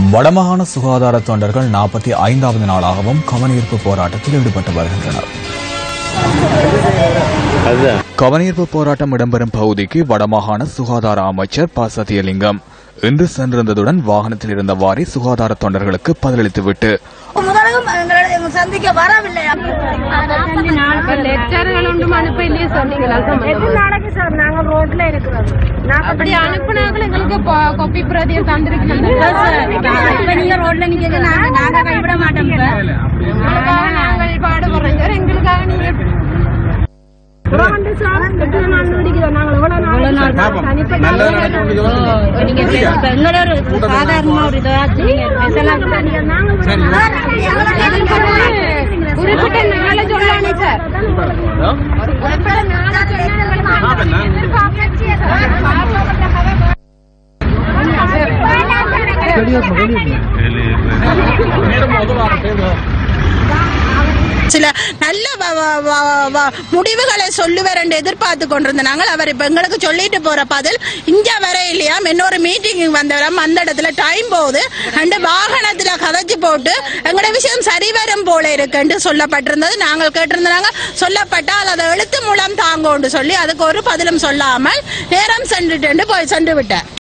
வடமாகாண சுகாதார தொண்டர்கள் நாற்பத்தி ஐந்தாவது நாளாகவும் கவனஈர்ப்பு போராட்டத்தில் ஈடுபட்டு வருகின்றனர் கவனஈர்ப்பு போராட்டம் இடம்பெறும் பகுதிக்கு வடமாகாண சுகாதார அமைச்சர் ப சத்தியலிங்கம் இன்று சென்றிருந்ததுடன் வாகனத்தில் இருந்தவாறே சுகாதார தொண்டர்களுக்கு பதிலளித்துவிட்டு முதலும் எங்களை எங்க சந்திக்க வரவில்லை லெட்டர்கள் ஒன்றும் அனுப்ப இல்லையே சொன்னீங்களா நாளைக்கு சார் நாங்க ரோட்ல இருக்கிறோம் அப்படி அனுப்புனாங்க எங்களுக்கு கொப்பி பிரதியை தந்திருக்கீங்க நீங்க ரோட்ல நிக்க நாங்க கைவிட மாட்டோம் உங்களுக்காக நாங்கள் பாடுபடுறோம் சார் எங்களுக்காக நீங்க சாதாரணமா ஒரு இதாச்சு குறிப்பிட்ட நாளை சொல்லலானே சார் சில நல்ல வ- வ- வ- வ- முடிவுகளை சொல்லுவார் என்று எதிர்பார்த்து கொண்டிருந்த நாங்கள் அவர் இப்ப எங்களுக்கு சொல்லிட்டு போற பதில் இங்க வர இல்லையா இன்னொரு மீட்டிங் வந்தவரம் அந்த இடத்துல டைம் போகுது அண்டு வாகனத்துல கதைச்சு போட்டு எங்களோட விஷயம் சரி வரும் போல இருக்குன்னு சொல்லப்பட்டிருந்தது நாங்கள் கேட்டிருந்தாங்க சொல்லப்பட்டால் அதை எழுத்து மூலம் தாங்கோன்னு சொல்லி அதுக்கு ஒரு பதிலும் சொல்லாமல் நேரம் சென்றுட்டு போய் சென்று விட்டார்